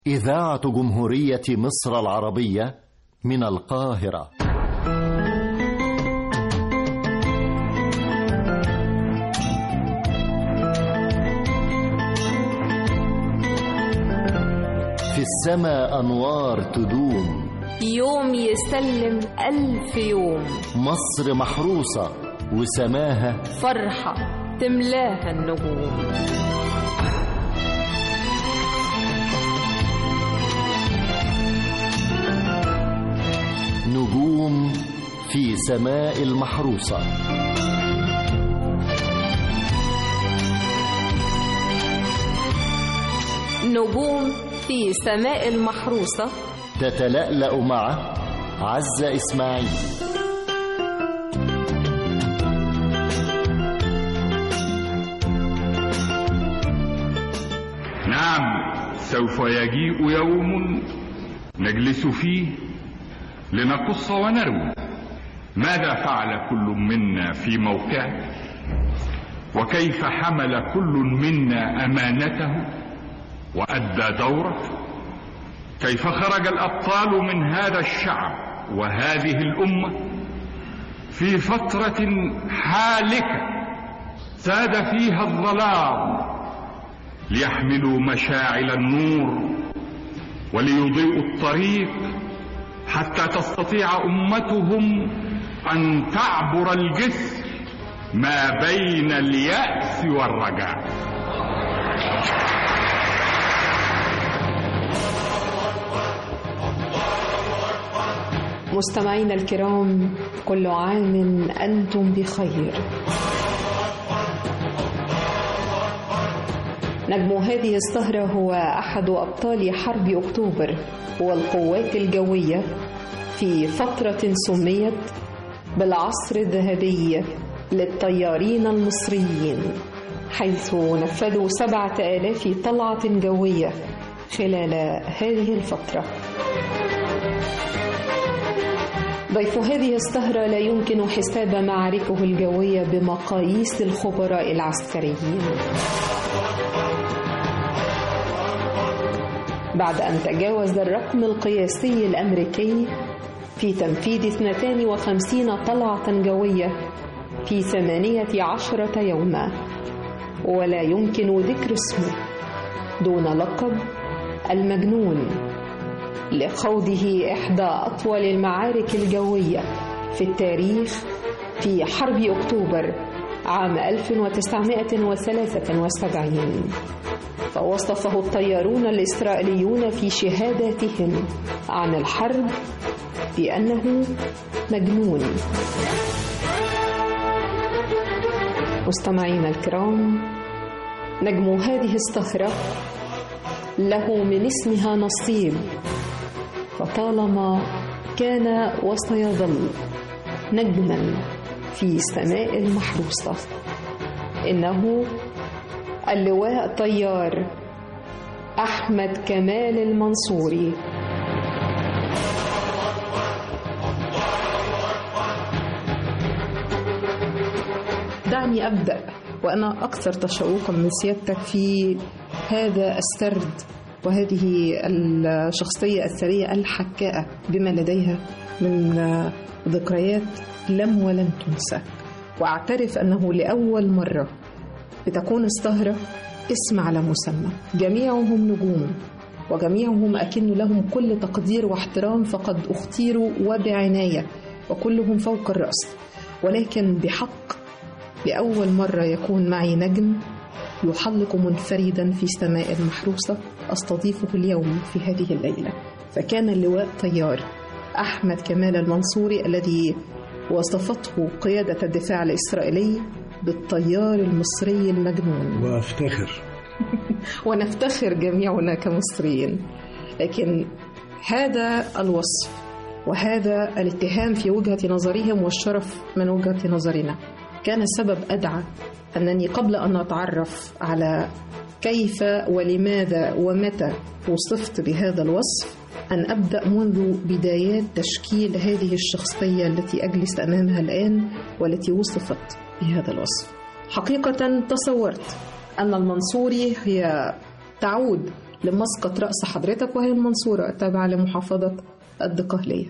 إذاعة جمهورية مصر العربية من القاهرة في السماء أنوار تدوم يوم يسلم ألف يوم مصر محروسة وسماها فرحة تملاها النجوم نجوم في سماء المحروسة نجوم في سماء المحروسة تتلألأ مع عزة إسماعيل نعم سوف يجيء يوم نجلس فيه لنقص ونروي ماذا فعل كل منا في موقعه وكيف حمل كل منا امانته وادى دوره كيف خرج الابطال من هذا الشعب وهذه الامه في فتره حالكه ساد فيها الظلام ليحملوا مشاعل النور وليضيئوا الطريق حتى تستطيع امتهم ان تعبر الجسر ما بين الياس والرجاء مستمعينا الكرام كل عام انتم بخير نجم هذه السهرة هو أحد أبطال حرب أكتوبر والقوات الجوية في فترة سميت بالعصر الذهبي للطيارين المصريين حيث نفذوا سبعة آلاف طلعة جوية خلال هذه الفترة ضيف هذه السهرة لا يمكن حساب معاركه الجوية بمقاييس الخبراء العسكريين بعد أن تجاوز الرقم القياسي الأمريكي في تنفيذ 52 طلعة جوية في 18 يوما ولا يمكن ذكر اسمه دون لقب المجنون لخوضه إحدى أطول المعارك الجوية في التاريخ في حرب أكتوبر عام 1973 فوصفه الطيارون الإسرائيليون في شهاداتهم عن الحرب بأنه مجنون مستمعينا الكرام نجم هذه السهرة له من اسمها نصيب فطالما كان وسيظل نجما في سماء المحروسة إنه اللواء طيار أحمد كمال المنصوري دعني أبدأ وأنا أكثر تشوقا من سيادتك في هذا السرد وهذه الشخصية الثرية الحكاءة بما لديها من ذكريات لم ولن تنسى وأعترف أنه لأول مرة بتكون السهرة اسم على مسمى جميعهم نجوم وجميعهم أكن لهم كل تقدير واحترام فقد اختيروا وبعناية وكلهم فوق الرأس ولكن بحق لأول مرة يكون معي نجم يحلق منفردا في سماء المحروسة أستضيفه اليوم في هذه الليلة فكان اللواء طيار أحمد كمال المنصوري الذي وصفته قيادة الدفاع الإسرائيلي بالطيار المصري المجنون وافتخر ونفتخر جميعنا كمصريين لكن هذا الوصف وهذا الاتهام في وجهة نظرهم والشرف من وجهة نظرنا كان سبب أدعى أنني قبل أن أتعرف على كيف ولماذا ومتى وصفت بهذا الوصف أن أبدأ منذ بدايات تشكيل هذه الشخصية التي أجلس أمامها الآن والتي وصفت بهذا الوصف حقيقة تصورت أن المنصوري هي تعود لمسقط رأس حضرتك وهي المنصورة التابعة لمحافظة الدقهلية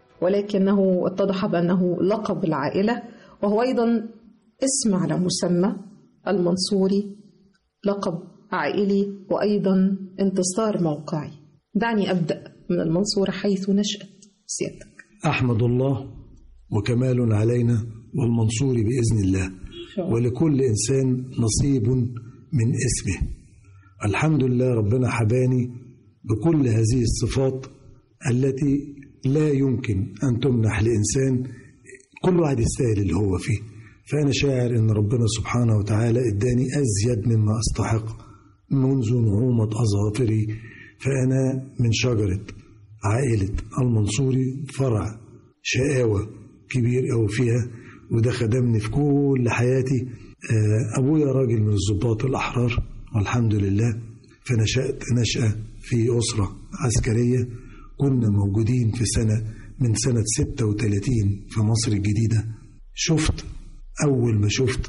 ولكنه اتضح بأنه لقب العائلة وهو أيضا اسم على مسمى المنصوري لقب عائلي وأيضا انتصار موقعي دعني أبدأ من المنصورة حيث نشأت سيادتك أحمد الله وكمال علينا والمنصور بإذن الله ولكل إنسان نصيب من اسمه الحمد لله ربنا حباني بكل هذه الصفات التي لا يمكن أن تمنح لإنسان كل واحد يستاهل اللي هو فيه فأنا شاعر أن ربنا سبحانه وتعالى إداني أزيد مما أستحق منذ نعومة أظافري فأنا من شجرة عائلة المنصوري فرع شقاوة كبير أوي فيها وده خدمني في كل حياتي أبويا راجل من الضباط الأحرار والحمد لله فنشأت نشأة في أسرة عسكرية كنا موجودين في سنة من سنة 36 في مصر الجديدة شفت أول ما شفت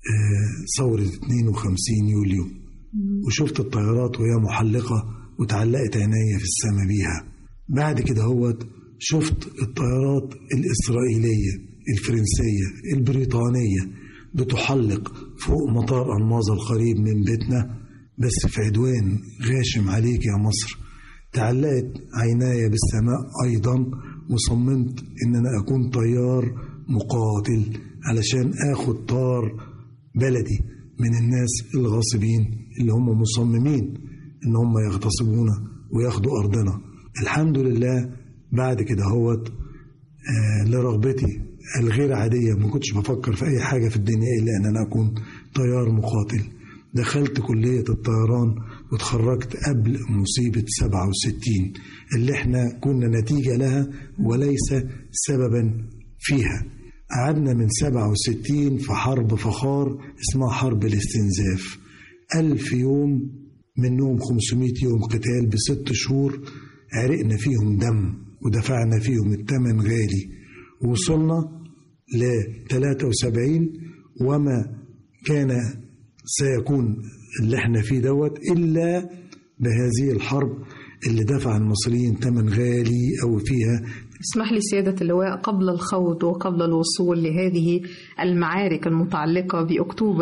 ثورة 52 يوليو وشفت الطيارات وهي محلقة وتعلقت عينيا في السماء بيها بعد كده هوت شفت الطيارات الإسرائيلية الفرنسية البريطانية بتحلق فوق مطار ألماظة القريب من بيتنا بس في عدوان غاشم عليك يا مصر تعلقت عيناي بالسماء أيضا وصممت إن أنا أكون طيار مقاتل علشان آخد طار بلدي من الناس الغاصبين اللي هم مصممين إن هم يغتصبونا وياخدوا أرضنا الحمد لله بعد كده هوت آه لرغبتي الغير عادية ما كنتش بفكر في أي حاجة في الدنيا إلا أن أنا أكون طيار مقاتل دخلت كلية الطيران وتخرجت قبل مصيبة 67 اللي احنا كنا نتيجة لها وليس سببا فيها قعدنا من 67 في حرب فخار اسمها حرب الاستنزاف ألف يوم منهم 500 يوم قتال بست شهور عرقنا فيهم دم ودفعنا فيهم الثمن غالي وصلنا ل 73 وما كان سيكون اللي احنا فيه دوت إلا بهذه الحرب اللي دفع المصريين ثمن غالي أو فيها اسمح لي سيادة اللواء قبل الخوض وقبل الوصول لهذه المعارك المتعلقة بأكتوبر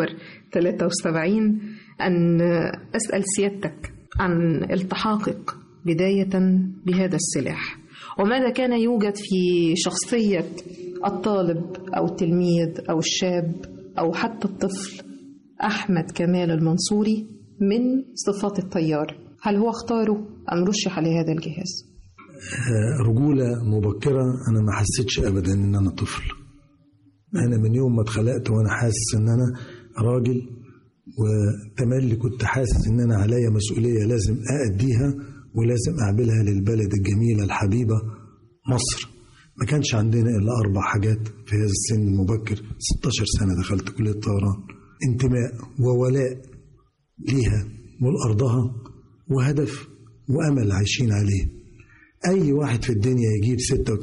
73 أن أسأل سيادتك عن التحاقك بداية بهذا السلاح وماذا كان يوجد في شخصية الطالب أو التلميذ أو الشاب أو حتى الطفل أحمد كمال المنصوري من صفات الطيار هل هو اختاره أم رشح لهذا الجهاز؟ رجولة مبكرة أنا ما حسيتش أبدا إن أنا طفل أنا من يوم ما اتخلقت وأنا حاسس إن أنا راجل وتملي كنت حاسس إن أنا عليا مسؤولية لازم أأديها ولازم أعملها للبلد الجميلة الحبيبة مصر ما كانش عندنا إلا أربع حاجات في هذا السن المبكر 16 سنة دخلت كلية الطيران انتماء وولاء ليها ولأرضها وهدف وأمل عايشين عليه أي واحد في الدنيا يجيب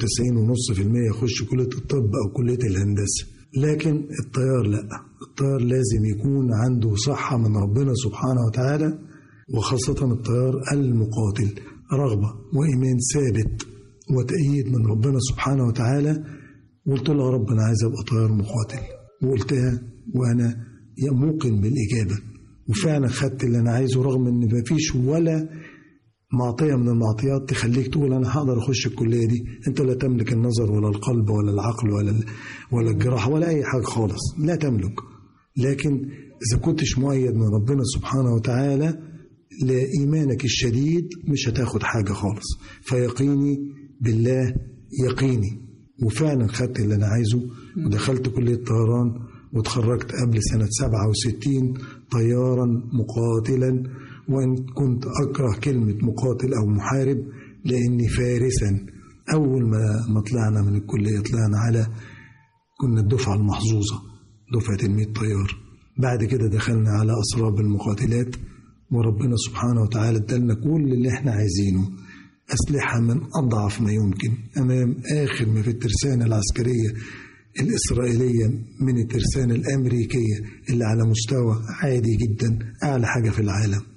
96.5% يخش كلية الطب أو كلية الهندسة لكن الطيار لا الطيار لازم يكون عنده صحة من ربنا سبحانه وتعالى وخاصة الطيار المقاتل رغبة وإيمان ثابت وتأييد من ربنا سبحانه وتعالى قلت له يا رب أنا عايز أبقى طيار مقاتل وقلتها وأنا موقن بالإجابة وفعلا خدت اللي أنا عايزه رغم إن مفيش ولا معطية من المعطيات تخليك تقول أنا هقدر أخش الكلية دي أنت لا تملك النظر ولا القلب ولا العقل ولا ولا الجراحة ولا أي حاجة خالص لا تملك لكن إذا كنتش مؤيد من ربنا سبحانه وتعالى لإيمانك الشديد مش هتاخد حاجة خالص فيقيني بالله يقيني وفعلا خدت اللي أنا عايزه ودخلت كلية طيران وتخرجت قبل سنة 67 طيارا مقاتلا وإن كنت أكره كلمة مقاتل أو محارب لأني فارسا أول ما ما طلعنا من الكلية طلعنا على كنا الدفعة المحظوظة دفعة المية طيار بعد كده دخلنا على أسراب المقاتلات وربنا سبحانه وتعالى ادالنا كل اللي احنا عايزينه أسلحة من أضعف ما يمكن أمام آخر ما في الترسانة العسكرية الإسرائيلية من الترسانة الأمريكية اللي على مستوى عادي جدا أعلى حاجة في العالم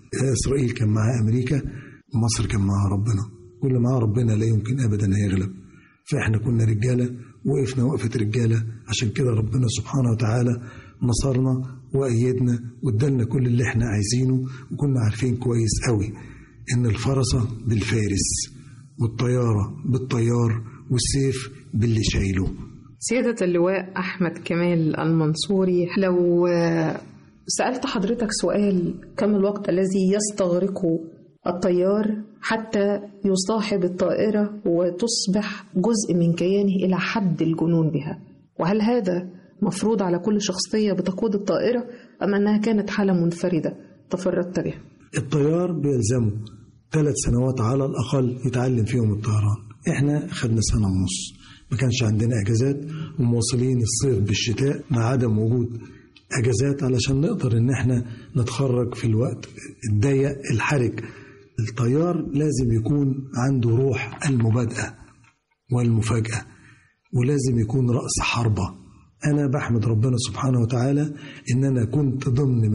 إسرائيل كان معاها أمريكا مصر كان معاها ربنا كل معاه ربنا لا يمكن أبدا هيغلب فإحنا كنا رجالة وقفنا وقفة رجالة عشان كده ربنا سبحانه وتعالى نصرنا وأيدنا وادالنا كل اللي احنا عايزينه وكنا عارفين كويس قوي إن الفرسة بالفارس والطيارة بالطيار والسيف باللي شايله سيادة اللواء أحمد كمال المنصوري لو آه، سألت حضرتك سؤال كم الوقت الذي يستغرقه الطيار حتى يصاحب الطائرة وتصبح جزء من كيانه إلى حد الجنون بها وهل هذا مفروض على كل شخصية بتقود الطائرة أم أنها كانت حالة منفردة تفردت بها الطيار بيلزمه ثلاث سنوات على الأقل يتعلم فيهم الطيران احنا خدنا سنة ونص ما كانش عندنا اجازات ومواصلين الصيف بالشتاء مع عدم وجود اجازات علشان نقدر ان احنا نتخرج في الوقت الضيق الحرج الطيار لازم يكون عنده روح المبادئة والمفاجأة ولازم يكون رأس حربة أنا بحمد ربنا سبحانه وتعالى إن أنا كنت ضمن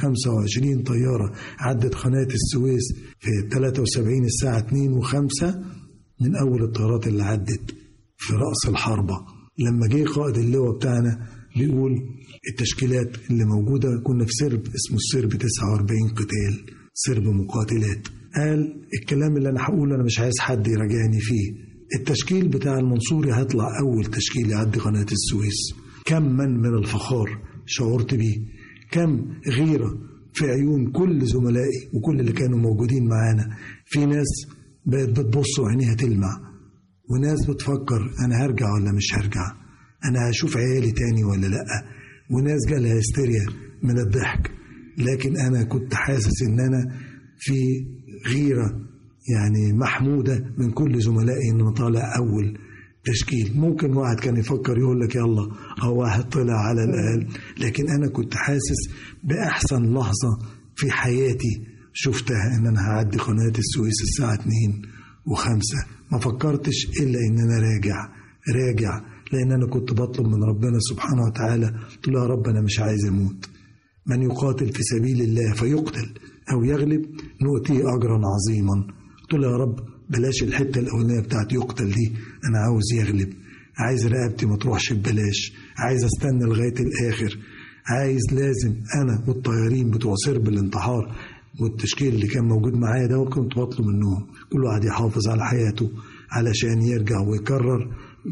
225 طيارة عدت قناة السويس في 73 الساعة 2 و5 من أول الطيارات اللي عدت في رأس الحربة لما جه قائد اللواء بتاعنا بيقول التشكيلات اللي موجودة كنا في سرب اسمه السرب 49 قتال سرب مقاتلات قال الكلام اللي أنا هقوله أنا مش عايز حد يراجعني فيه التشكيل بتاع المنصوري هيطلع أول تشكيل يعدي قناة السويس كم من من الفخار شعرت بيه كم غيرة في عيون كل زملائي وكل اللي كانوا موجودين معانا في ناس بقت بتبص وعينيها تلمع وناس بتفكر أنا هرجع ولا مش هرجع أنا هشوف عيالي تاني ولا لأ وناس جالها هستيريا من الضحك لكن أنا كنت حاسس إن أنا في غيرة يعني محمودة من كل زملائي إن أنا طالع أول تشكيل ممكن واحد كان يفكر يقول لك يلا هو واحد طلع على الأقل لكن أنا كنت حاسس بأحسن لحظة في حياتي شفتها إن أنا هعدي قناة السويس الساعة 2 وخمسة ما فكرتش إلا إن أنا راجع راجع لأن أنا كنت بطلب من ربنا سبحانه وتعالى قلت له يا رب أنا مش عايز أموت من يقاتل في سبيل الله فيقتل أو يغلب نؤتيه أجرا عظيما قلت له يا رب بلاش الحتة الأولانية بتاعت يقتل دي أنا عاوز يغلب عايز رقبتي ما تروحش ببلاش عايز استنى لغاية الآخر عايز لازم أنا والطيارين بتوع سرب الانتحار والتشكيل اللي كان موجود معايا ده وكنت بطلب منهم كل واحد يحافظ على حياته علشان يرجع ويكرر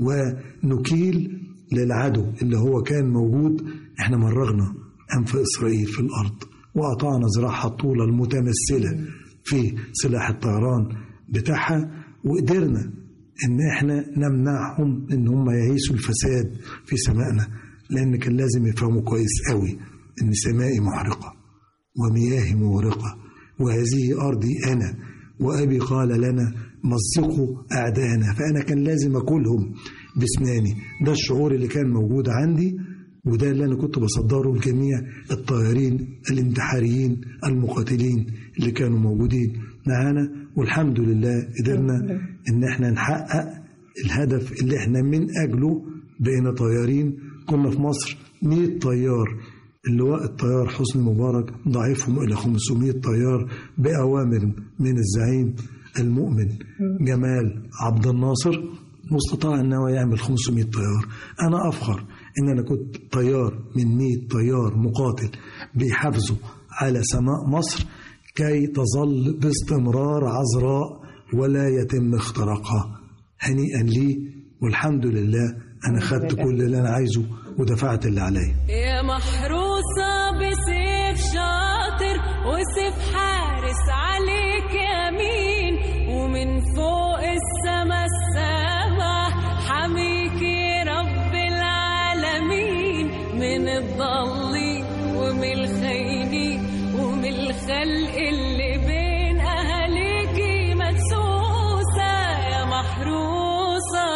ونكيل للعدو اللي هو كان موجود احنا مرغنا أنف إسرائيل في الأرض وقطعنا ذراعها الطولة المتمثلة في سلاح الطيران بتاعها وقدرنا ان احنا نمنعهم ان هم يعيشوا الفساد في سمائنا لان كان لازم يفهموا كويس قوي ان سمائي محرقه ومياهي مورقه وهذه ارضي انا وابي قال لنا مزقوا اعداءنا فانا كان لازم اكلهم باسناني ده الشعور اللي كان موجود عندي وده اللي انا كنت بصدره لجميع الطيارين الانتحاريين المقاتلين اللي كانوا موجودين معانا والحمد لله قدرنا ان احنا نحقق الهدف اللي احنا من اجله بقينا طيارين كنا في مصر 100 طيار اللواء الطيار حسني مبارك ضعيفهم الى 500 طيار باوامر من الزعيم المؤمن جمال عبد الناصر واستطاع ان هو يعمل 500 طيار انا افخر ان انا كنت طيار من 100 طيار مقاتل بيحافظوا على سماء مصر كي تظل باستمرار عذراء ولا يتم اختراقها هنيئا لي والحمد لله انا خدت كل اللي انا عايزه ودفعت اللي عليا يا محروسة بسيف شاطر وسيف حارس عليك يمين ومن فوق السما السبع حميكي رب العالمين من الضالين ومن الخاينين ومن الخلق اللي بين أهاليكي مدسوسة يا محروسة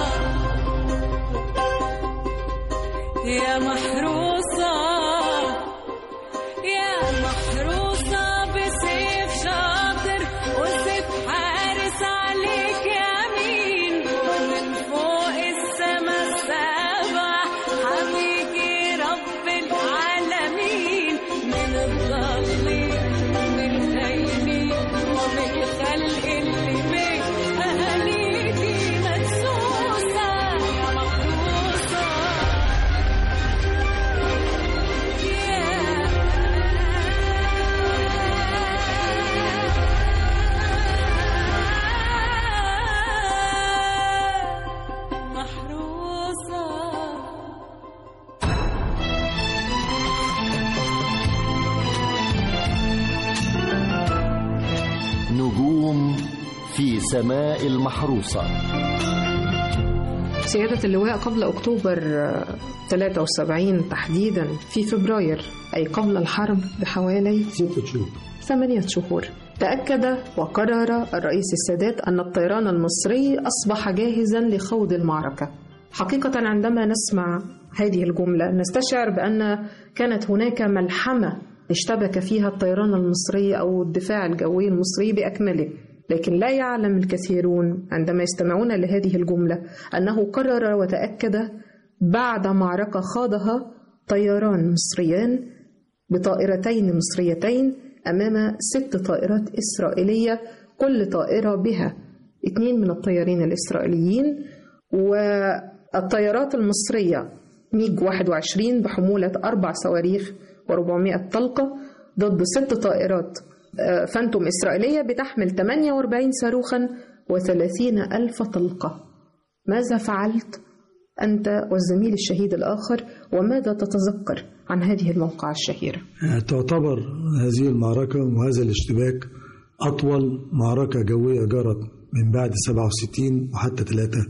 يا محروسة يا محروسة بسيف شاطر وسيف حارس عليك يمين ومن فوق السما السبع حميكي رب العالمين من الضالين ومن في سماء المحروسة سيادة اللواء قبل أكتوبر آه، 73 تحديدا في فبراير أي قبل الحرب بحوالي ستة شهور ثمانية شهور تأكد وقرر الرئيس السادات أن الطيران المصري أصبح جاهزا لخوض المعركة حقيقة عندما نسمع هذه الجملة نستشعر بأن كانت هناك ملحمة اشتبك فيها الطيران المصري أو الدفاع الجوي المصري بأكمله لكن لا يعلم الكثيرون عندما يستمعون لهذه الجملة أنه قرر وتأكد بعد معركة خاضها طيران مصريان بطائرتين مصريتين أمام ست طائرات إسرائيلية كل طائرة بها اثنين من الطيارين الإسرائيليين والطيارات المصرية ميج 21 بحمولة أربع صواريخ و400 طلقة ضد ست طائرات آه، فانتوم إسرائيلية بتحمل 48 صاروخا و30 ألف طلقة ماذا فعلت أنت والزميل الشهيد الآخر وماذا تتذكر عن هذه الموقعة الشهيرة؟ تعتبر هذه المعركة وهذا الاشتباك أطول معركة جوية جرت من بعد 67 وحتى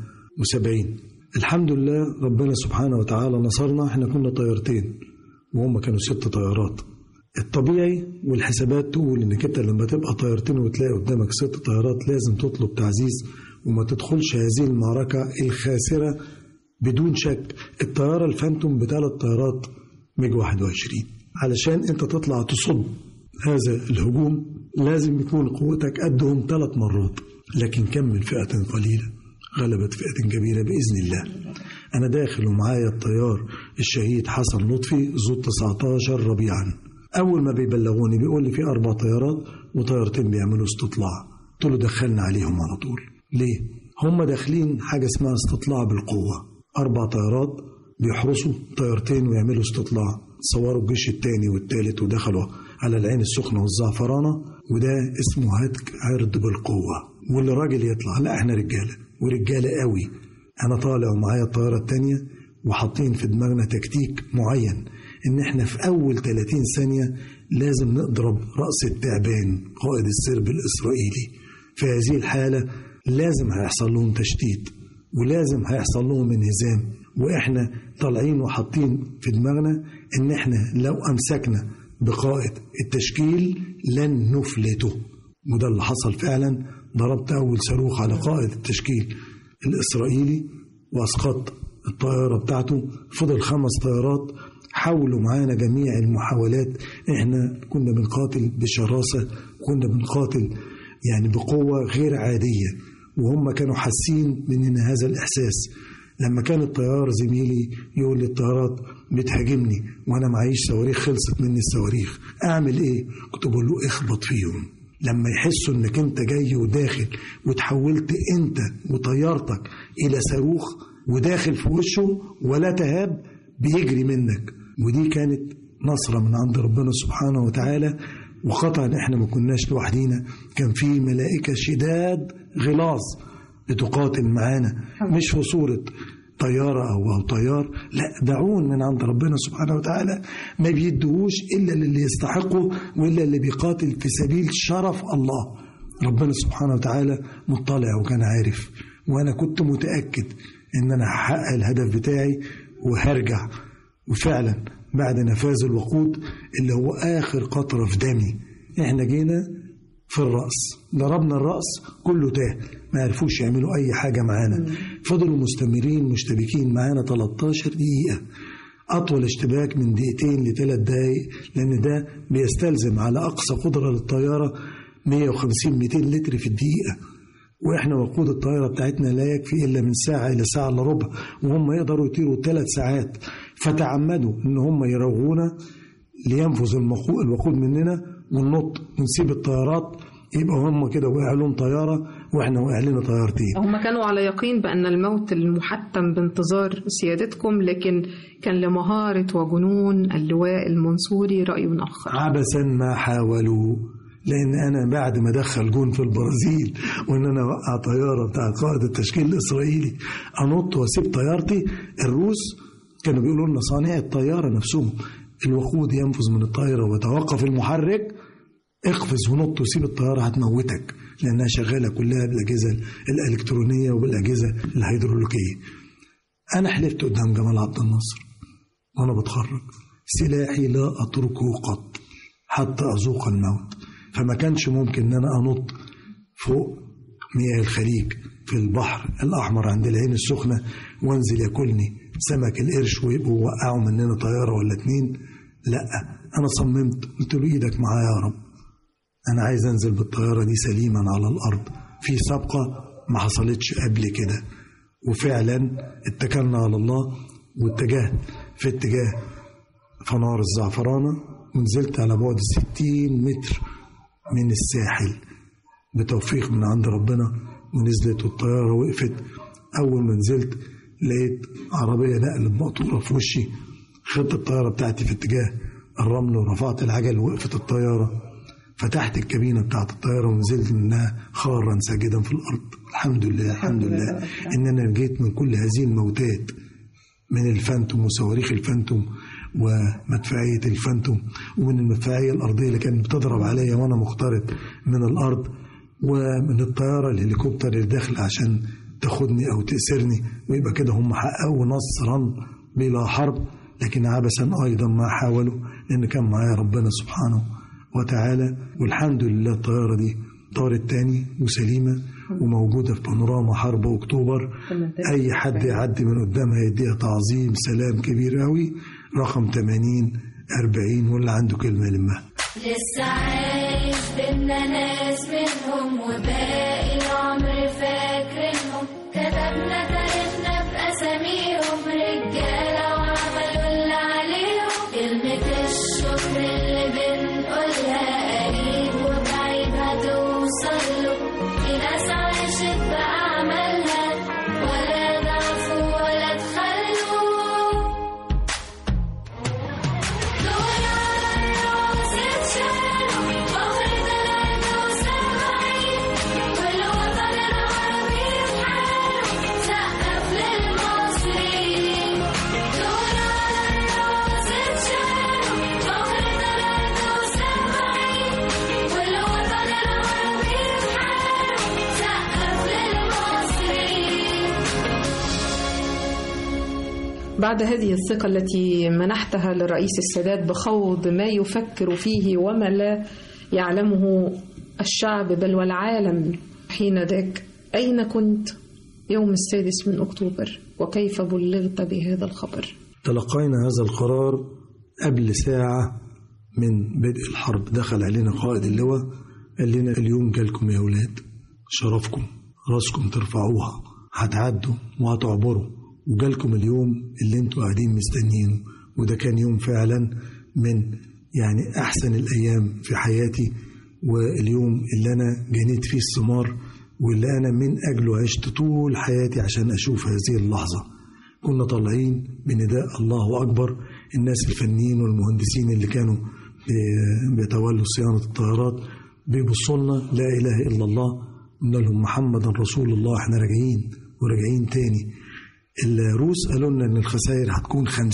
73 الحمد لله ربنا سبحانه وتعالى نصرنا احنا كنا طيارتين وهم كانوا ست طيارات الطبيعي والحسابات تقول انك انت لما تبقى طيارتين وتلاقي قدامك ست طيارات لازم تطلب تعزيز وما تدخلش هذه المعركة الخاسرة بدون شك الطيارة الفانتوم بثلاث طيارات ميج 21 علشان انت تطلع تصد هذا الهجوم لازم يكون قوتك قدهم ثلاث مرات لكن كم من فئة قليلة غلبت فئة كبيرة بإذن الله أنا داخل ومعايا الطيار الشهيد حسن لطفي ذو 19 ربيعا أول ما بيبلغوني بيقول لي في أربع طيارات وطيارتين بيعملوا استطلاع قلت له دخلنا عليهم على طول ليه؟ هم داخلين حاجة اسمها استطلاع بالقوة أربع طيارات بيحرسوا طيارتين ويعملوا استطلاع صوروا الجيش الثاني والثالث ودخلوا على العين السخنة والزعفرانة وده اسمه هتك عرض بالقوة واللي راجل يطلع لا احنا رجالة ورجالة قوي أنا طالع ومعايا الطيارة الثانية وحاطين في دماغنا تكتيك معين إن احنا في أول 30 ثانية لازم نضرب رأس التعبان قائد السرب الإسرائيلي في هذه الحالة لازم هيحصل لهم تشتيت ولازم هيحصل لهم انهزام واحنا طالعين وحاطين في دماغنا ان احنا لو امسكنا بقائد التشكيل لن نفلته وده اللي حصل فعلا ضربت اول صاروخ على قائد التشكيل الاسرائيلي واسقطت الطياره بتاعته فضل خمس طيارات حاولوا معانا جميع المحاولات احنا كنا بنقاتل بشراسه كنا بنقاتل يعني بقوه غير عاديه وهم كانوا حاسين مننا هذا الإحساس لما كان الطيار زميلي يقول لي الطيارات بتهاجمني وانا معيش صواريخ خلصت مني الصواريخ اعمل ايه كنت بقول له اخبط فيهم لما يحسوا انك انت جاي وداخل وتحولت انت وطيارتك الى صاروخ وداخل في وشه ولا تهاب بيجري منك ودي كانت نصرة من عند ربنا سبحانه وتعالى وقطعا احنا ما كناش لوحدينا كان في ملائكة شداد غلاظ بتقاتل معانا مش في صورة طيارة أو أو طيار لا دعون من عند ربنا سبحانه وتعالى ما بيدهوش إلا للي يستحقه وإلا اللي بيقاتل في سبيل شرف الله ربنا سبحانه وتعالى مطلع وكان عارف وأنا كنت متأكد إن أنا هحقق الهدف بتاعي وهرجع وفعلا بعد نفاذ الوقود اللي هو آخر قطرة في دمي إحنا جينا في الرأس ضربنا الرأس كله تاه ما عرفوش يعملوا أي حاجة معانا فضلوا مستمرين مشتبكين معانا 13 دقيقة أطول اشتباك من دقيقتين لثلاث دقايق لأن ده بيستلزم على أقصى قدرة للطيارة 150 200 لتر في الدقيقة واحنا وقود الطائره بتاعتنا لا يكفي الا من ساعه الى ساعه الا ربع وهم يقدروا يطيروا ثلاث ساعات فتعمدوا ان هم يروغونا لينفذ المخو- الوقود مننا وننط ونسيب الطيارات يبقى هم كده وقع لهم طياره واحنا وقع لنا طيارتين هم كانوا على يقين بأن الموت المحتم بانتظار سيادتكم لكن كان لمهارة وجنون اللواء المنصوري رأي آخر عبثا ما حاولوا لان انا بعد ما دخل جون في البرازيل وان انا اوقع طياره بتاع قائد التشكيل الاسرائيلي انط واسيب طيارتي الروس كانوا بيقولوا لنا صانعي الطياره نفسهم الوقود ينفذ من الطائره وتوقف المحرك اقفز ونط وسيب الطياره هتموتك لأنها شغالة كلها بالأجهزة الإلكترونية وبالأجهزة الهيدروليكية أنا حلفت قدام جمال عبد الناصر وأنا بتخرج سلاحي لا أتركه قط حتى أذوق الموت فما كانش ممكن إن أنا أنط فوق مياه الخليج في البحر الأحمر عند العين السخنة وانزل ياكلني سمك القرش ويبقوا وقعوا مننا طيارة ولا اتنين لا أنا صممت قلت له إيدك معايا يا رب أنا عايز أنزل بالطيارة دي سليما على الأرض في سابقة ما حصلتش قبل كده وفعلا اتكلنا على الله واتجهت في اتجاه فنار الزعفرانة ونزلت على بعد 60 متر من الساحل بتوفيق من عند ربنا ونزلت والطيارة وقفت أول ما نزلت لقيت عربية نقلت مقطورة في وشي خدت الطيارة بتاعتي في اتجاه الرمل ورفعت العجل ووقفت الطيارة فتحت الكابينة بتاعت الطيارة ونزلت منها خارا ساجدا في الأرض الحمد لله الحمد لله إن أنا نجيت من كل هذه الموتات من الفانتوم وصواريخ الفانتوم ومدفعية الفانتوم ومن المدفعية الأرضية اللي كانت بتضرب عليا وأنا مخترق من الأرض ومن الطيارة الهليكوبتر اللي داخل عشان تاخدني أو تأسرني ويبقى كده هم حققوا نصرا بلا حرب لكن عبثا أيضا ما حاولوا لأن كان معايا ربنا سبحانه وتعالى والحمد لله الطيارة دي طارت تاني وسليمة وموجودة في بانوراما حرب أكتوبر أي حد يعدي من قدامها يديها تعظيم سلام كبير قوي رقم 80 40 واللي عنده كلمة يلمها لسه عايش بينا ناس منهم وباقي العمر فاكرينهم كتبنا تاريخنا بأساميهم رجالة وعملوا اللي عليهم كلمة الشكر اللي بنقولها قريب وبعيد هتوصل له في ناس عاشت بأعمالها ولا ضعفوا ولا تخلوا دول على الراس اتشالوا فخر تلاتة وسبعين والوطن العربي في حاله سقف للمصريين دول على الراس اتشالوا فخر تلاتة وسبعين والوطن العربي في حاله سقف للمصريين بعد هذه الثقة التي منحتها للرئيس السادات بخوض ما يفكر فيه وما لا يعلمه الشعب بل والعالم حين ذاك أين كنت يوم السادس من أكتوبر وكيف بلغت بهذا الخبر تلقينا هذا القرار قبل ساعة من بدء الحرب دخل علينا قائد اللواء قال لنا اليوم جالكم يا ولاد شرفكم راسكم ترفعوها هتعدوا وهتعبروا وجالكم اليوم اللي انتوا قاعدين مستنيينه وده كان يوم فعلا من يعني أحسن الأيام في حياتي واليوم اللي أنا جنيت فيه الثمار واللي أنا من أجله عشت طول حياتي عشان أشوف هذه اللحظة كنا طالعين بنداء الله أكبر الناس الفنيين والمهندسين اللي كانوا بي- بيتولوا صيانة الطيارات بيبصوا لنا لا إله إلا الله قلنا لهم محمد رسول الله احنا راجعين وراجعين تاني الروس قالوا لنا ان الخسائر هتكون 50%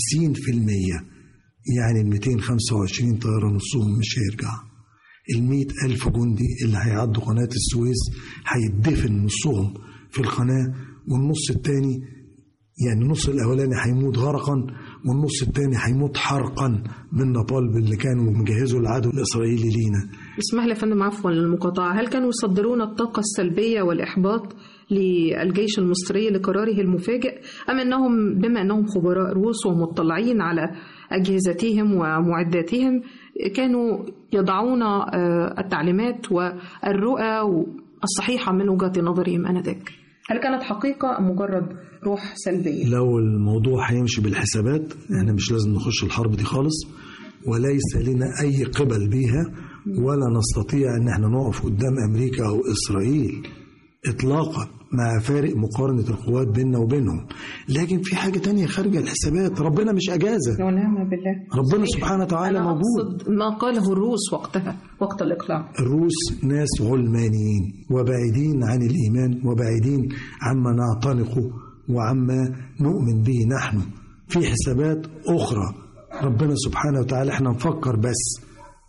يعني ال 225 طيارة نصهم مش هيرجع ال 100 ألف جندي اللي هيعدوا قناة السويس هيدفن نصهم في القناة والنص التاني يعني النص الأولاني هيموت غرقا والنص التاني هيموت حرقا من نابالم اللي كانوا مجهزوا العدو الإسرائيلي لينا اسمح لي يا فندم عفوا للمقاطعة هل كانوا يصدرون الطاقة السلبية والإحباط للجيش المصري لقراره المفاجئ أم أنهم بما أنهم خبراء روس ومطلعين على أجهزتهم ومعداتهم كانوا يضعون آه، التعليمات والرؤى الصحيحة من وجهة نظرهم آنذاك هل كانت حقيقة أم مجرد روح سلبية؟ لو الموضوع هيمشي بالحسابات احنا مش لازم نخش الحرب دي خالص وليس لنا اي قبل بيها ولا نستطيع ان احنا نقف قدام امريكا او اسرائيل اطلاقا مع فارق مقارنة القوات بيننا وبينهم لكن في حاجة تانية خارجة الحسابات ربنا مش أجازة ونعم بالله ربنا سبحانه وتعالى أنا موجود أقصد ما قاله الروس وقتها وقت الإقلاع الروس ناس علمانيين وبعيدين عن الإيمان وبعيدين عما نعتنقه وعما نؤمن به نحن في حسابات أخرى ربنا سبحانه وتعالى احنا نفكر بس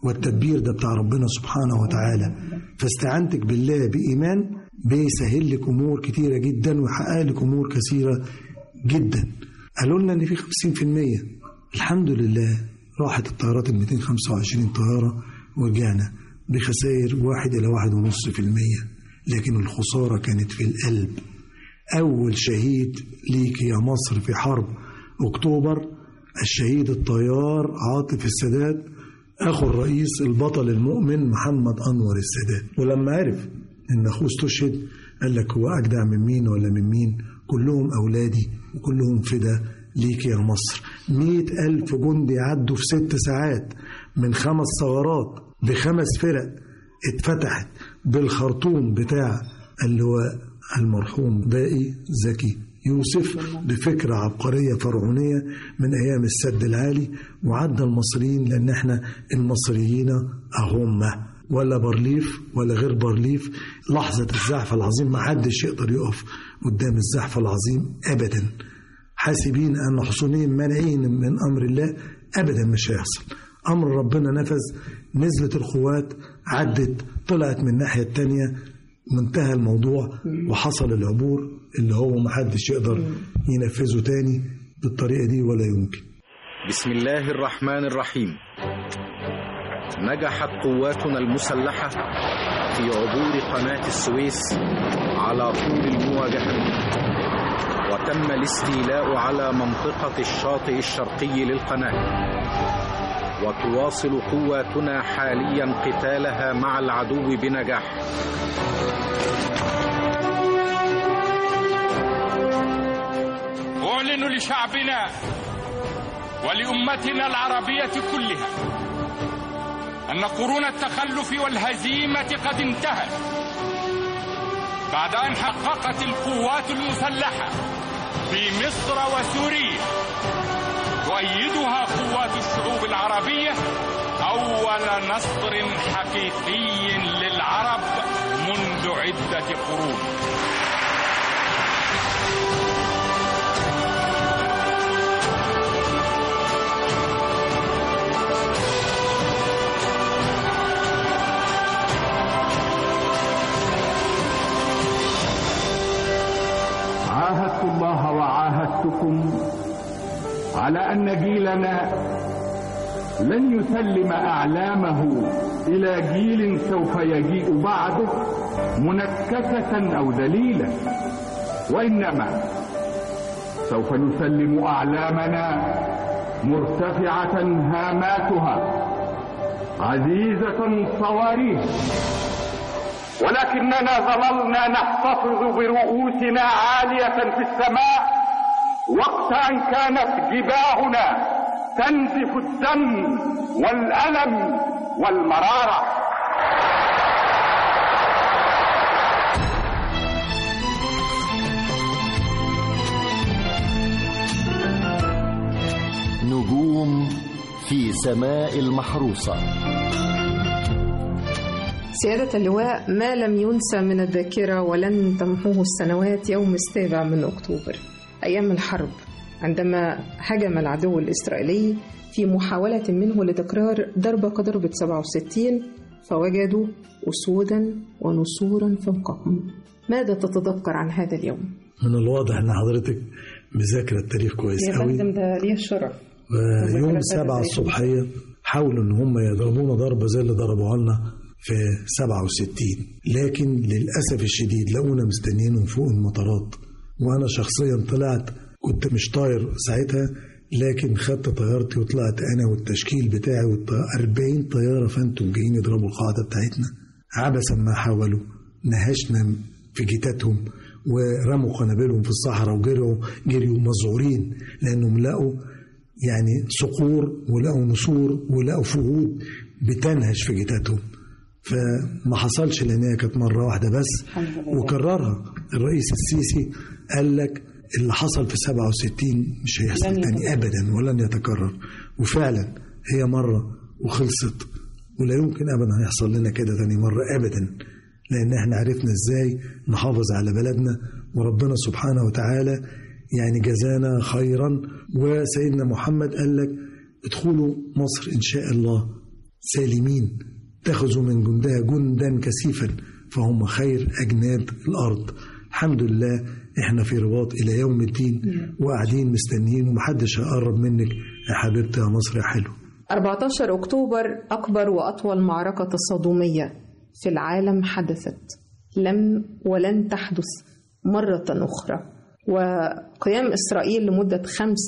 والتدبير ده بتاع ربنا سبحانه وتعالى فاستعانتك بالله بإيمان بيسهل لك أمور كتيرة جدا ويحقق لك أمور كثيرة جدا قالوا لنا إن في 50% الحمد لله راحت الطيارات ال 225 طيارة ورجعنا بخسائر واحد إلى واحد ونص في المية لكن الخسارة كانت في القلب أول شهيد ليك يا مصر في حرب أكتوبر الشهيد الطيار عاطف السادات أخو الرئيس البطل المؤمن محمد أنور السادات ولما عرف إن أخوه استشهد قال لك هو أجدع من مين ولا من مين كلهم أولادي وكلهم فدا ليك يا مصر مئة ألف جندي عدوا في ست ساعات من خمس ثغرات بخمس فرق اتفتحت بالخرطوم بتاع اللواء المرحوم باقي زكي يوسف بفكرة عبقرية فرعونية من أيام السد العالي وعدى المصريين لأن احنا المصريين أهم ولا برليف ولا غير برليف لحظة الزحف العظيم ما حدش يقدر يقف قدام الزحف العظيم أبدا حاسبين أن حصونهم مانعين من أمر الله أبدا مش هيحصل أمر ربنا نفذ نزلت القوات عدت طلعت من الناحية التانية منتهى الموضوع وحصل العبور اللي هو محدش يقدر ينفذه تاني بالطريقة دي ولا يمكن بسم الله الرحمن الرحيم نجحت قواتنا المسلحة في عبور قناة السويس على طول المواجهة وتم الاستيلاء على منطقة الشاطئ الشرقي للقناة وتواصل قواتنا حاليا قتالها مع العدو بنجاح أعلن لشعبنا ولأمتنا العربية كلها أن قرون التخلف والهزيمة قد انتهت بعد أن حققت القوات المسلحة في مصر وسوريا تؤيدها قوات الشعوب العربية أول نصر حقيقي للعرب منذ عدة قرون عاهدت الله وعاهدتكم على أن جيلنا لن يسلم أعلامه إلى جيل سوف يجيء بعده منكسة أو ذليلا وإنما سوف نسلم أعلامنا مرتفعة هاماتها عزيزة صواريخ ولكننا ظللنا نحتفظ برؤوسنا عالية في السماء وقت أن كانت جباهنا تنزف الدم والألم والمرارة نجوم في سماء المحروسة سيادة اللواء ما لم ينسى من الذاكرة ولن تمحوه السنوات يوم السابع من أكتوبر أيام الحرب عندما هجم العدو الإسرائيلي في محاولة منه لتكرار ضربة كضربة 67 فوجدوا أسودا ونسورا فوقهم ماذا تتذكر عن هذا اليوم؟ من الواضح ان حضرتك مذاكره التاريخ كويس يا قوي فندم ده ليه الشرف يوم مذاكرة سبعة تاريخ. الصبحية حاولوا إن هم يضربونا ضربة زي اللي ضربوها لنا في 67 لكن للأسف الشديد لقونا مستنيينهم فوق المطارات وأنا شخصيا طلعت كنت مش طاير ساعتها لكن خدت طيارتي وطلعت أنا والتشكيل بتاعي والط- 40 طيارة فانتم جايين يضربوا القاعدة بتاعتنا عبثا ما حاولوا نهشنا في جيتاتهم ورموا قنابلهم في الصحراء وجروا جريوا مذعورين لأنهم لقوا يعني صقور ولقوا نسور ولقوا فهود بتنهش في جيتاتهم فما حصلش لان هي كانت مره واحده بس وكررها الرئيس السيسي قال لك اللي حصل في 67 مش هيحصل لن تاني ابدا ولن يتكرر وفعلا هي مره وخلصت ولا يمكن ابدا هيحصل لنا كده تاني مره ابدا لان احنا عرفنا ازاي نحافظ على بلدنا وربنا سبحانه وتعالى يعني جزانا خيرا وسيدنا محمد قال لك ادخلوا مصر ان شاء الله سالمين اتخذوا من جندها جندا كثيفا فهم خير أجناد الأرض الحمد لله احنا في رباط إلى يوم الدين وقاعدين مستنيين ومحدش هيقرب منك يا حبيبتي يا مصر يا حلو 14 أكتوبر أكبر وأطول معركة تصادمية في العالم حدثت لم ولن تحدث مرة أخرى وقيام إسرائيل لمدة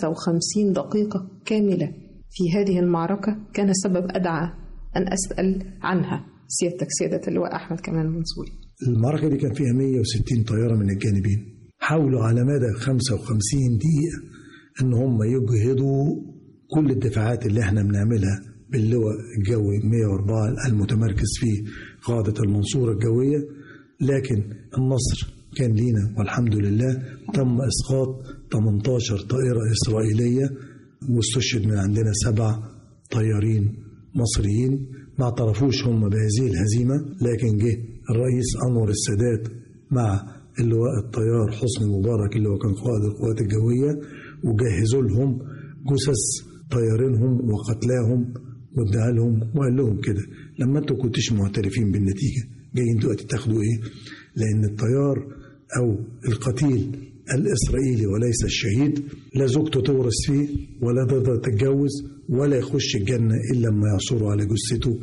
55 دقيقة كاملة في هذه المعركة كان سبب أدعى أن أسأل عنها سيادتك سيادة اللواء أحمد كمال منصوري المعركة دي كان فيها 160 طيارة من الجانبين حاولوا على مدى 55 دقيقة إن هم يجهدوا كل الدفاعات اللي احنا بنعملها باللواء الجوي 104 المتمركز في قاعدة المنصورة الجوية لكن النصر كان لينا والحمد لله تم إسقاط 18 طائرة إسرائيلية واستشهد من عندنا سبع طيارين مصريين ما اعترفوش هم بهذه الهزيمة لكن جه الرئيس أنور السادات مع اللواء الطيار حسني مبارك اللي هو كان قائد القوات الجوية وجهزوا لهم جثث طيارينهم وقتلاهم واداها لهم وقال لهم كده لما انتوا كنتش معترفين بالنتيجة جايين دلوقتي تاخدوا ايه؟ لأن الطيار أو القتيل الإسرائيلي وليس الشهيد لا زوجته تورث فيه ولا تقدر تتجوز ولا يخش الجنة إلا لما يعصروا على جثته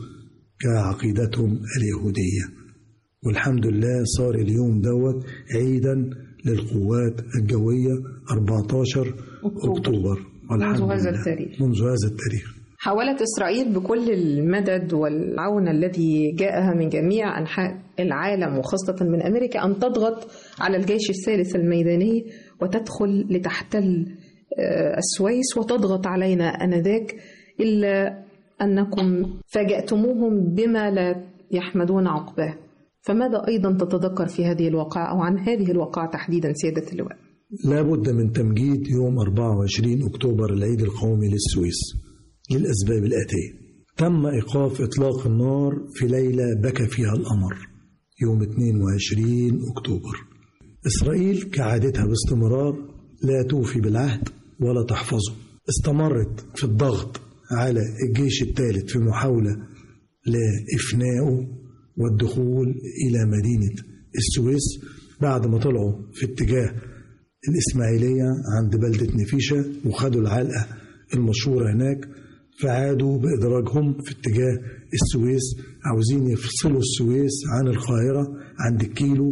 كعقيدتهم اليهودية والحمد لله صار اليوم دوت عيدا للقوات الجوية 14 أكتوبر والحمد منذ هذا لله. التاريخ. منذ هذا التاريخ حاولت إسرائيل بكل المدد والعون الذي جاءها من جميع أنحاء العالم وخاصة من أمريكا أن تضغط على الجيش الثالث الميداني وتدخل لتحتل آه، السويس وتضغط علينا أنذاك إلا أنكم فاجأتموهم بما لا يحمدون عقباه فماذا أيضا تتذكر في هذه الواقعة أو عن هذه الواقعة تحديدا سيادة اللواء لا بد من تمجيد يوم 24 أكتوبر العيد القومي للسويس للأسباب الآتية تم إيقاف إطلاق النار في ليلة بكى فيها القمر يوم 22 أكتوبر إسرائيل كعادتها باستمرار لا توفي بالعهد ولا تحفظه استمرت في الضغط على الجيش الثالث في محاولة لإفنائه والدخول إلى مدينة السويس بعد ما طلعوا في اتجاه الإسماعيلية عند بلدة نفيشة وخدوا العلقة المشهورة هناك فعادوا بإدراجهم في اتجاه السويس عاوزين يفصلوا السويس عن القاهرة عند الكيلو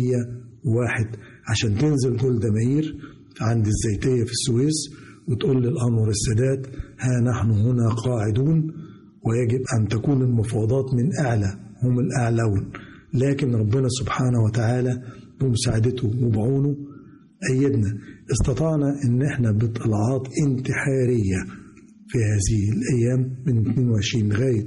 101 عشان تنزل جولدا مائير عند الزيتية في السويس وتقول للأنور السادات ها نحن هنا قاعدون ويجب أن تكون المفاوضات من أعلى هم الأعلون لكن ربنا سبحانه وتعالى بمساعدته وبعونه أيدنا استطعنا أن احنا بطلعات انتحارية في هذه الأيام من 22 لغاية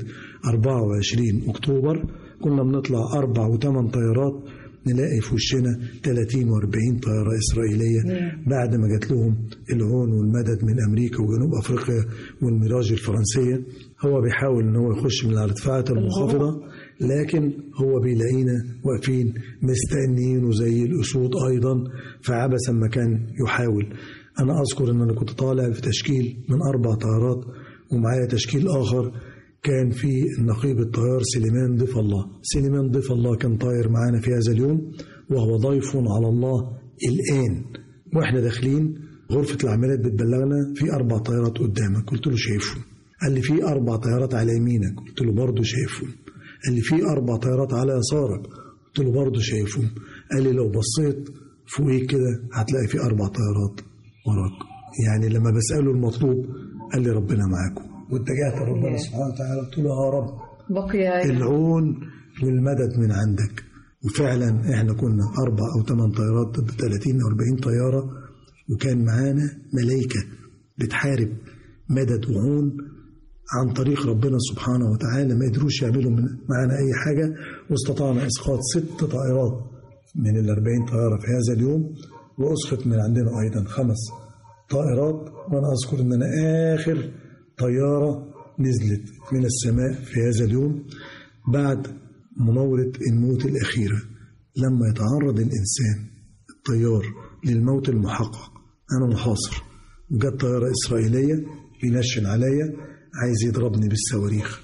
24 أكتوبر كنا بنطلع أربع وثمان طيارات نلاقي في وشنا 30 و40 طيارة إسرائيلية بعد ما جات لهم العون والمدد من أمريكا وجنوب أفريقيا والميراج الفرنسية هو بيحاول إن هو يخش من الارتفاعات المنخفضة لكن هو بيلاقينا واقفين مستنيينه زي الأسود أيضا فعبثا ما كان يحاول أنا أذكر إن أنا كنت طالع في تشكيل من أربع طيارات ومعايا تشكيل آخر كان في نقيب الطيار سليمان ضيف الله سليمان ضيف الله كان طاير معانا في هذا اليوم وهو ضيف على الله الآن وإحنا داخلين غرفة العمليات بتبلغنا في أربع طيارات قدامك قلت له شايفهم قال لي في أربع طيارات على يمينك قلت له برضه شايفهم قال لي في أربع طيارات على يسارك قلت له برضه شايفهم قال لي لو بصيت فوقيك كده هتلاقي في أربع طيارات وراك يعني لما بسأله المطلوب قال لي ربنا معاكم واتجهت لربنا سبحانه وتعالى قلت له يا رب بقي العون والمدد من عندك وفعلا احنا كنا اربع او ثمان طيارات ضد 30 او 40 طياره وكان معانا ملائكه بتحارب مدد وعون عن طريق ربنا سبحانه وتعالى ما قدروش يعملوا من- معانا اي حاجه واستطعنا اسقاط ست طائرات من ال 40 طياره في هذا اليوم واسقط من عندنا ايضا خمس طائرات وانا اذكر ان انا اخر طياره نزلت من السماء في هذا اليوم بعد مناورة الموت الأخيرة لما يتعرض الإنسان الطيار للموت المحقق أنا محاصر وجت طيارة إسرائيلية بينشن عليا عايز يضربني بالصواريخ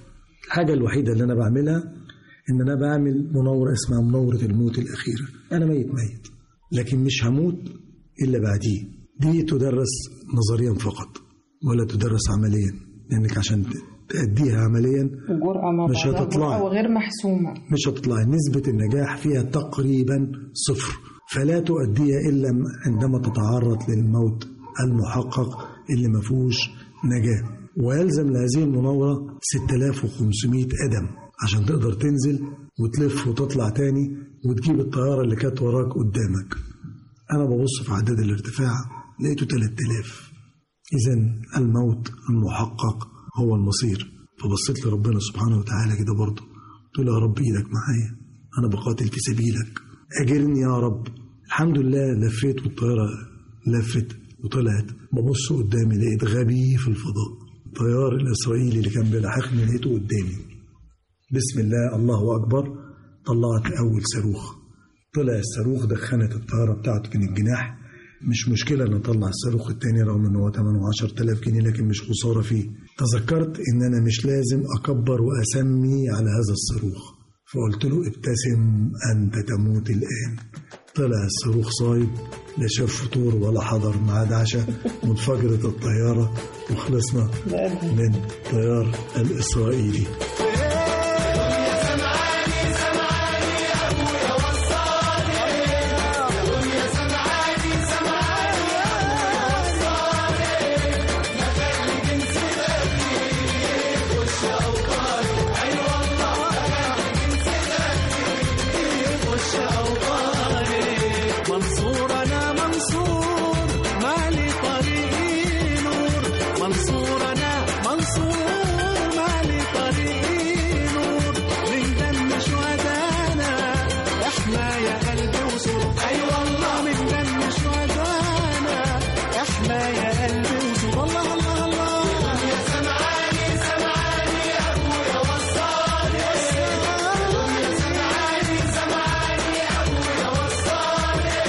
الحاجة الوحيدة اللي أنا بعملها إن أنا بعمل مناورة اسمها مناورة الموت الأخيرة أنا ميت ميت لكن مش هموت إلا بعديه دي تدرس نظريا فقط ولا تدرس عمليا لأنك عشان تأديها عمليا جرأة ما مش بعدها هتطلعي. جرأة وغير محسومة مش هتطلع نسبة النجاح فيها تقريبا صفر فلا تؤديها إلا عندما تتعرض للموت المحقق اللي ما فيهوش نجاة ويلزم لهذه المناورة 6500 قدم عشان تقدر تنزل وتلف وتطلع تاني وتجيب الطيارة اللي كانت وراك قدامك أنا ببص في عداد الارتفاع لقيته 3000 إذا الموت المحقق هو المصير فبصيت لربنا سبحانه وتعالى كده برضه قلت له يا رب إيدك معايا أنا بقاتل في سبيلك أجرني يا رب الحمد لله لفيت والطيارة لفت وطلعت ببص قدامي لقيت غبي في الفضاء الطيار الإسرائيلي اللي كان بيلاحقني لقيته قدامي بسم الله الله أكبر طلعت أول صاروخ طلع الصاروخ دخنت الطيارة بتاعته من الجناح مش مشكلة ان اطلع الصاروخ التاني رغم ان هو 8 10000 جنيه لكن مش خسارة فيه تذكرت ان انا مش لازم اكبر واسمي على هذا الصاروخ فقلت له ابتسم انت تموت الان طلع الصاروخ صايد لا شاف فطور ولا حضر ميعاد عشاء وانفجرت الطيارة وخلصنا من الطيار الإسرائيلي منصور انا منصور مالي طريقي نور منصور انا منصور مالي طريقي نور من دم شهدانا احنا يا قلبي وسور اي والله من دم شهدانا احنا يا قلبي وسور الله الله الله يا سمعاني سمعاني يا ابويا وصاني يا سمعاني سمعاني يا ابويا وصاني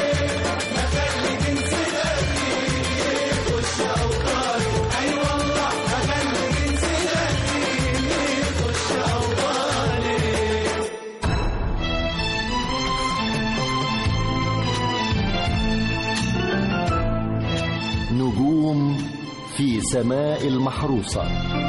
نجوم في سماء المحروسة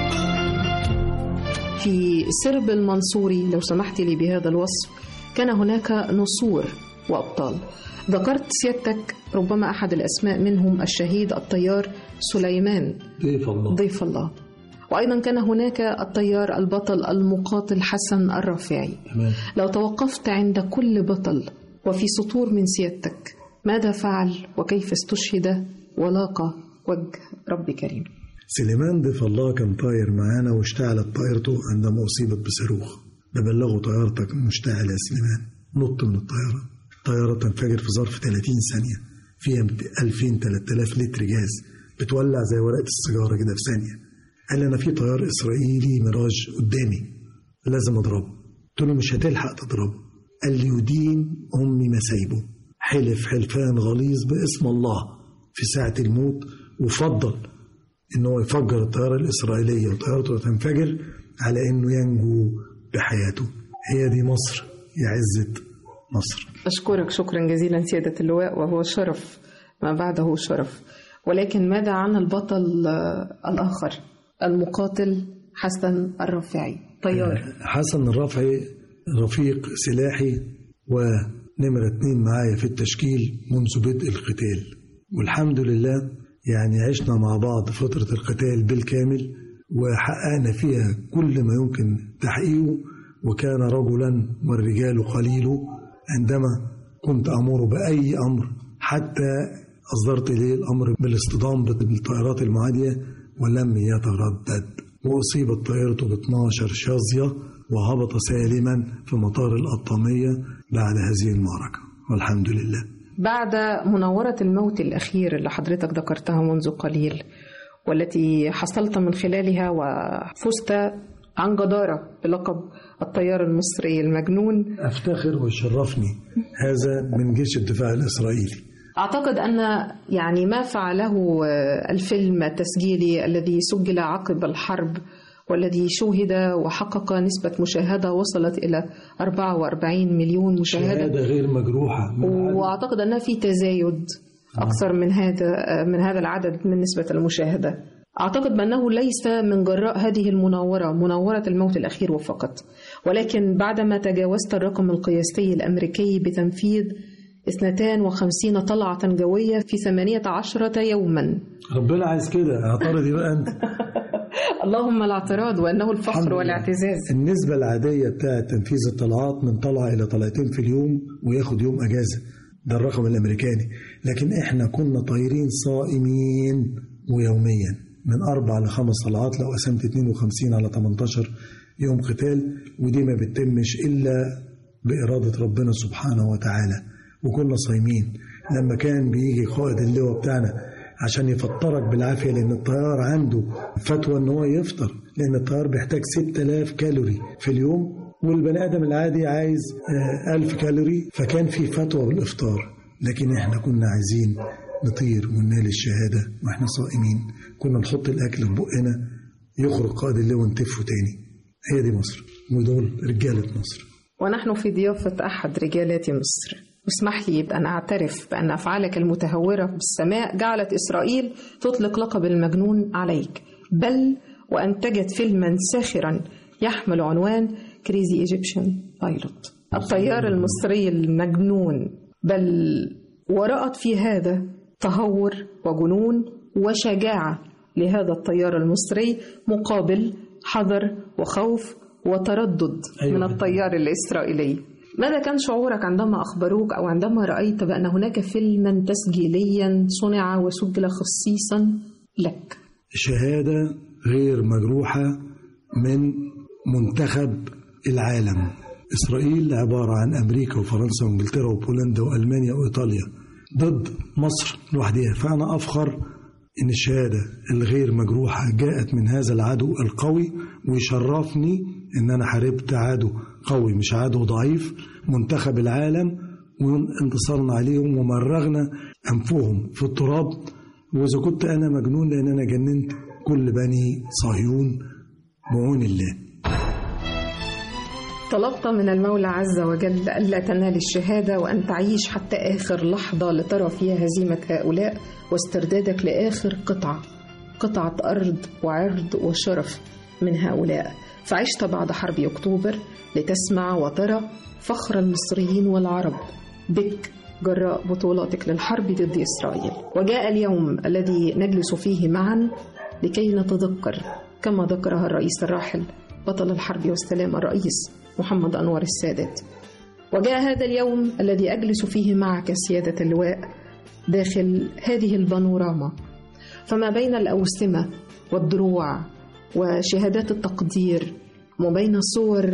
في سرب المنصوري لو سمحت لي بهذا الوصف كان هناك نصور وأبطال ذكرت سيادتك ربما أحد الأسماء منهم الشهيد الطيار سليمان ضيف الله ضيف الله وأيضا كان هناك الطيار البطل المقاتل حسن الرافعي تمام لو توقفت عند كل بطل وفي سطور من سيادتك ماذا فعل وكيف استشهد ولاقى وجه رب كريم سليمان ضيف الله كان طاير معانا واشتعلت طائرته عندما أصيبت بصاروخ ببلغه طيارتك مشتعلة يا سليمان نط من الطيارة الطيارة تنفجر في ظرف 30 ثانية فيها 2000 3000 لتر جاز بتولع زي ورقة السيجارة كده في ثانية قال لي أنا في طيار إسرائيلي ميراج قدامي لازم أضربه قلت له مش هتلحق تضربه قال لي يدين أمي ما سايبه حلف حلفان غليظ باسم الله في ساعة الموت وفضل ان هو يفجر الطياره الاسرائيليه وطيارته تنفجر على انه ينجو بحياته هي دي مصر يا عزه مصر أشكرك شكرا جزيلا سيادة اللواء وهو شرف ما بعده شرف ولكن ماذا عن البطل آه، الآخر المقاتل حسن الرافعي طيار حسن الرافعي رفيق سلاحي ونمرة اتنين معايا في التشكيل منذ بدء القتال والحمد لله يعني عشنا مع بعض فترة القتال بالكامل وحققنا فيها كل ما يمكن تحقيقه وكان رجلا والرجال قليل عندما كنت أمر بأي أمر حتى أصدرت إليه الأمر بالاصطدام بالطائرات المعادية ولم يتردد وأصيبت طائرته ب 12 شظية وهبط سالما في مطار القطامية بعد هذه المعركة والحمد لله بعد مناورة الموت الأخير اللي حضرتك ذكرتها منذ قليل والتي حصلت من خلالها وفزت عن جدارة بلقب الطيار المصري المجنون أفتخر ويشرفني هذا من جيش الدفاع الإسرائيلي أعتقد أن يعني ما فعله آه، الفيلم التسجيلي الذي سجل عقب الحرب والذي شوهد وحقق نسبة مشاهدة وصلت إلى 44 مليون مشاهدة شهادة غير مجروحة من عدد- واعتقد انها في تزايد اكثر من هذا من هذا العدد من نسبه المشاهده اعتقد بانه ليس من جراء هذه المناوره مناوره الموت الاخير وفقط ولكن بعدما تجاوزت الرقم القياسي الامريكي بتنفيذ 52 طلعة جوية في 18 يوما ربنا عايز كده اعترضي بقى انت اللهم الاعتراض وأنه الحمد الفخر لله. والاعتزاز النسبة العادية بتاعة تنفيذ الطلعات من طلعة إلى طلعتين في اليوم وياخد يوم أجازة ده الرقم الأمريكاني لكن إحنا كنا طايرين صائمين ويوميا من أربع لخمس طلعات لو قسمت 52 على 18 يوم قتال ودي ما بتتمش إلا بإرادة ربنا سبحانه وتعالى وكنا صايمين لما كان بيجي قائد اللواء بتاعنا عشان يفطرك بالعافية لأن الطيار عنده فتوى إن هو يفطر لأن الطيار بيحتاج 6000 كالوري في اليوم والبني آدم العادي عايز آه، 1000 كالوري فكان في فتوى بالإفطار لكن إحنا كنا عايزين نطير وننال الشهادة وإحنا صائمين كنا نحط الأكل في بقنا يخرج قائد اللواء ونتفه تاني هي دي مصر ودول رجالة مصر ونحن في ضيافة أحد رجالات مصر اسمح لي بأن أعترف بأن أفعالك المتهورة بالسماء جعلت إسرائيل تطلق لقب المجنون عليك بل وأنتجت فيلما ساخرا يحمل عنوان كريزي ايجيبشن بايلوت الطيار المصري المجنون بل ورأت في هذا تهور وجنون وشجاعة لهذا الطيار المصري مقابل حذر وخوف وتردد أيوة. من الطيار الإسرائيلي ماذا كان شعورك عندما أخبروك أو عندما رأيت بأن هناك فيلما تسجيليا صنع وسجل خصيصا لك شهادة غير مجروحة من منتخب العالم إسرائيل عبارة عن أمريكا وفرنسا وإنجلترا وبولندا وألمانيا وإيطاليا ضد مصر لوحدها فأنا أفخر إن الشهادة الغير مجروحة جاءت من هذا العدو القوي ويشرفني إن أنا حاربت عدو قوي مش عدو ضعيف منتخب العالم وانتصرنا عليهم ومرغنا أنفهم في التراب وإذا كنت أنا مجنون لأن أنا جننت كل بني صهيون بعون الله طلبت من المولى عز وجل ألا تنال الشهادة وأن تعيش حتى آخر لحظة لترى فيها هزيمة هؤلاء واستردادك لآخر قطعة قطعة أرض وعرض وشرف من هؤلاء فعشت بعد حرب أكتوبر لتسمع وترى فخر المصريين والعرب بك جراء بطولاتك للحرب ضد إسرائيل وجاء اليوم الذي نجلس فيه معا لكي نتذكر كما ذكرها الرئيس الراحل بطل الحرب والسلام الرئيس محمد أنور السادات وجاء هذا اليوم الذي أجلس فيه معك سيادة اللواء داخل هذه البانوراما فما بين الأوسمة والدروع وشهادات التقدير وما بين صور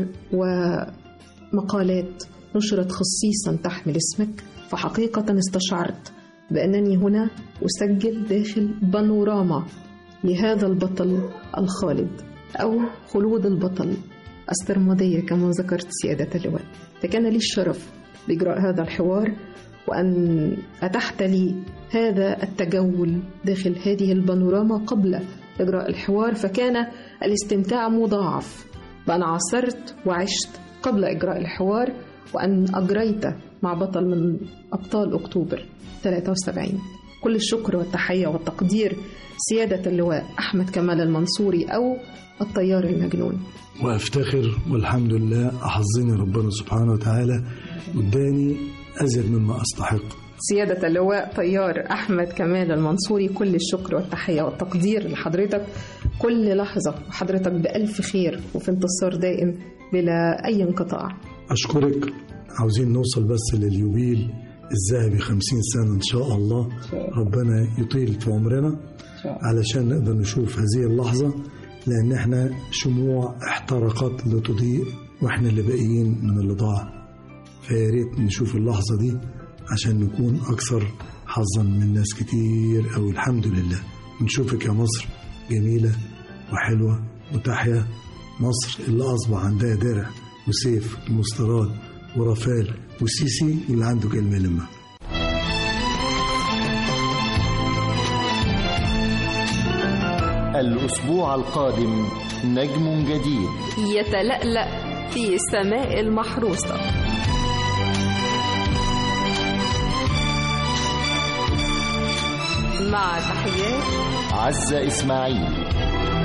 ومقالات نشرت خصيصا تحمل اسمك فحقيقة استشعرت بأنني هنا أسجل داخل بانوراما لهذا البطل الخالد أو خلود البطل السرمدية كما ذكرت سيادة اللواء فكان لي الشرف بإجراء هذا الحوار وأن أتحت لي هذا التجول داخل هذه البانوراما قبل إجراء الحوار فكان الاستمتاع مضاعف بأن عاصرت وعشت قبل إجراء الحوار وأن أجريت مع بطل من أبطال أكتوبر 73 كل الشكر والتحية والتقدير سيادة اللواء أحمد كمال المنصوري أو الطيار المجنون وأفتخر والحمد لله أحظني ربنا سبحانه وتعالى واداني أزيد مما أستحق سيادة اللواء طيار أحمد كمال المنصوري كل الشكر والتحية والتقدير لحضرتك كل لحظة وحضرتك بألف خير وفي انتصار دائم بلا أي انقطاع أشكرك عاوزين نوصل بس لليوبيل الذهبي خمسين سنة إن شاء الله ربنا يطيل في عمرنا علشان نقدر نشوف هذه اللحظة لأن احنا شموع احترقت لتضيء واحنا اللي باقيين من اللي ضاع فيا ريت نشوف اللحظة دي عشان نكون أكثر حظا من ناس كتير أوي الحمد لله ونشوفك يا مصر جميلة وحلوة وتحيا مصر اللي أصبح عندها درع وسيف ومستراد ورافال وسيسي واللي عنده كلمة لما الأسبوع القادم نجم جديد يتلألأ في السماء المحروسة مع تحيات عزة إسماعيل